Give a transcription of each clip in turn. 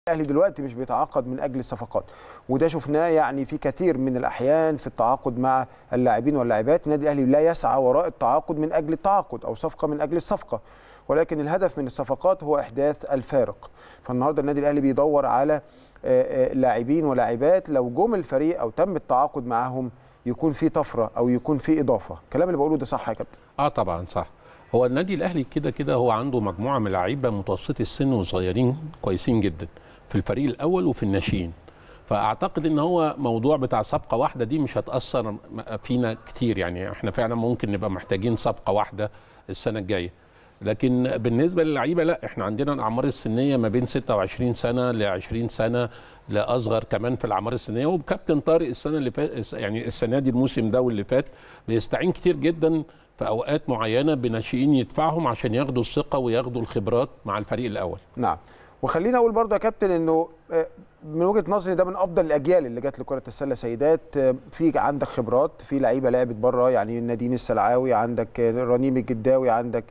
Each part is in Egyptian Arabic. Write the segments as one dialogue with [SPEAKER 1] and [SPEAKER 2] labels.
[SPEAKER 1] الاهلي دلوقتي مش بيتعاقد من اجل الصفقات وده شفناه يعني في كثير من الاحيان في التعاقد مع اللاعبين واللاعبات النادي الاهلي لا يسعى وراء التعاقد من اجل التعاقد او صفقه من اجل الصفقه ولكن الهدف من الصفقات هو احداث الفارق فالنهارده النادي الاهلي بيدور على لاعبين ولاعبات لو جم الفريق او تم التعاقد معاهم يكون في طفره او يكون في اضافه الكلام اللي بقوله ده صح يا كابتن
[SPEAKER 2] اه طبعا صح هو النادي الاهلي كده كده هو عنده مجموعه من لعيبه متوسطي السن وصغيرين كويسين جدا في الفريق الاول وفي الناشئين فاعتقد ان هو موضوع بتاع صفقه واحده دي مش هتاثر فينا كتير يعني احنا فعلا ممكن نبقى محتاجين صفقه واحده السنه الجايه لكن بالنسبه للعيبه لا احنا عندنا الاعمار السنيه ما بين 26 سنه ل 20 سنه لاصغر كمان في الاعمار السنيه وكابتن طارق السنه اللي فات يعني السنه دي الموسم ده واللي فات بيستعين كتير جدا في اوقات معينه بناشئين يدفعهم عشان ياخدوا الثقه وياخدوا الخبرات مع الفريق الاول
[SPEAKER 1] نعم وخلينا اقول برضه يا كابتن انه من وجهه نظري ده من افضل الاجيال اللي جت لكره السله سيدات في عندك خبرات في لعيبه لعبت بره يعني نادين السلعاوي عندك رنيم الجداوي عندك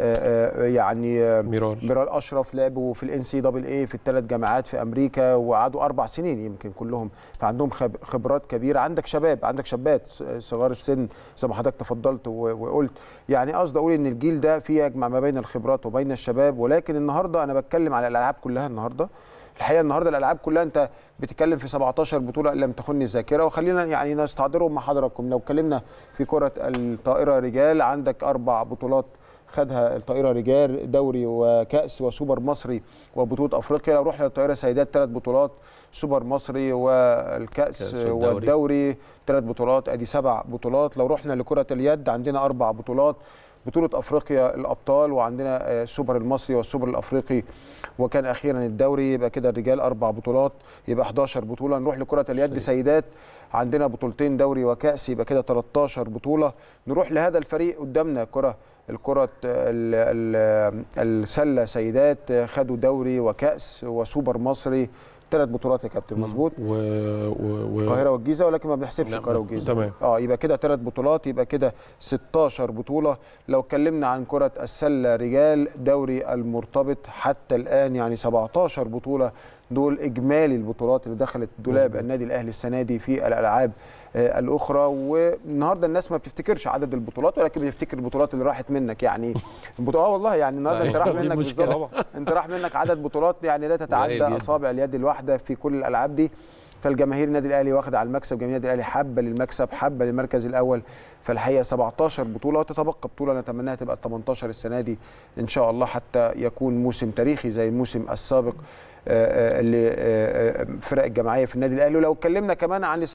[SPEAKER 1] يعني
[SPEAKER 2] ميرال
[SPEAKER 1] ميرال اشرف لعبوا في الان سي دبل اي في الثلاث جامعات في امريكا وقعدوا اربع سنين يمكن كلهم فعندهم خبرات كبيره عندك شباب عندك شابات صغار السن زي ما حضرتك تفضلت وقلت يعني قصدي اقول ان الجيل ده فيه يجمع ما بين الخبرات وبين الشباب ولكن النهارده انا بتكلم على الالعاب كلها النهارده الحقيقه النهارده الالعاب كلها انت بتتكلم في 17 بطوله ان لم تخني الذاكره وخلينا يعني نستحضرهم مع حضراتكم لو اتكلمنا في كره الطائره رجال عندك اربع بطولات خدها الطائره رجال دوري وكاس وسوبر مصري وبطوله افريقيا لو رحنا للطائره سيدات ثلاث بطولات سوبر مصري والكاس والدوري ثلاث بطولات ادي سبع بطولات لو رحنا لكره اليد عندنا اربع بطولات بطولة افريقيا الابطال وعندنا السوبر المصري والسوبر الافريقي وكان اخيرا الدوري يبقى كده الرجال اربع بطولات يبقى 11 بطولة نروح لكرة اليد سيدات عندنا بطولتين دوري وكاس يبقى كده 13 بطولة نروح لهذا الفريق قدامنا كرة الكرة السلة سيدات خدوا دوري وكأس وسوبر مصري ثلاث بطولات يا كابتن مظبوط
[SPEAKER 2] و... و...
[SPEAKER 1] القاهره والجيزه ولكن ما بنحسبش القاهره والجيزه
[SPEAKER 2] تمام
[SPEAKER 1] اه يبقى كده ثلاث بطولات يبقى كده 16 بطوله لو اتكلمنا عن كره السله رجال دوري المرتبط حتى الان يعني 17 بطوله دول اجمالي البطولات اللي دخلت دولاب النادي الاهلي السنه دي في الالعاب آه الاخرى والنهارده الناس ما بتفتكرش عدد البطولات ولكن بتفتكر البطولات اللي راحت منك يعني البطولات اه والله يعني النهارده انت راح منك بالظبط انت راح منك عدد بطولات يعني لا تتعدى اصابع اليد الواحده في كل الالعاب دي فالجماهير النادي الاهلي واخده على المكسب جماهير النادي الاهلي حابه للمكسب حابه للمركز الاول فالحقيقه 17 بطوله وتتبقى بطوله نتمناها تبقى 18 السنه دي ان شاء الله حتى يكون موسم تاريخي زي الموسم السابق اللي فرق الجماعيه في النادي الاهلي ولو اتكلمنا كمان عن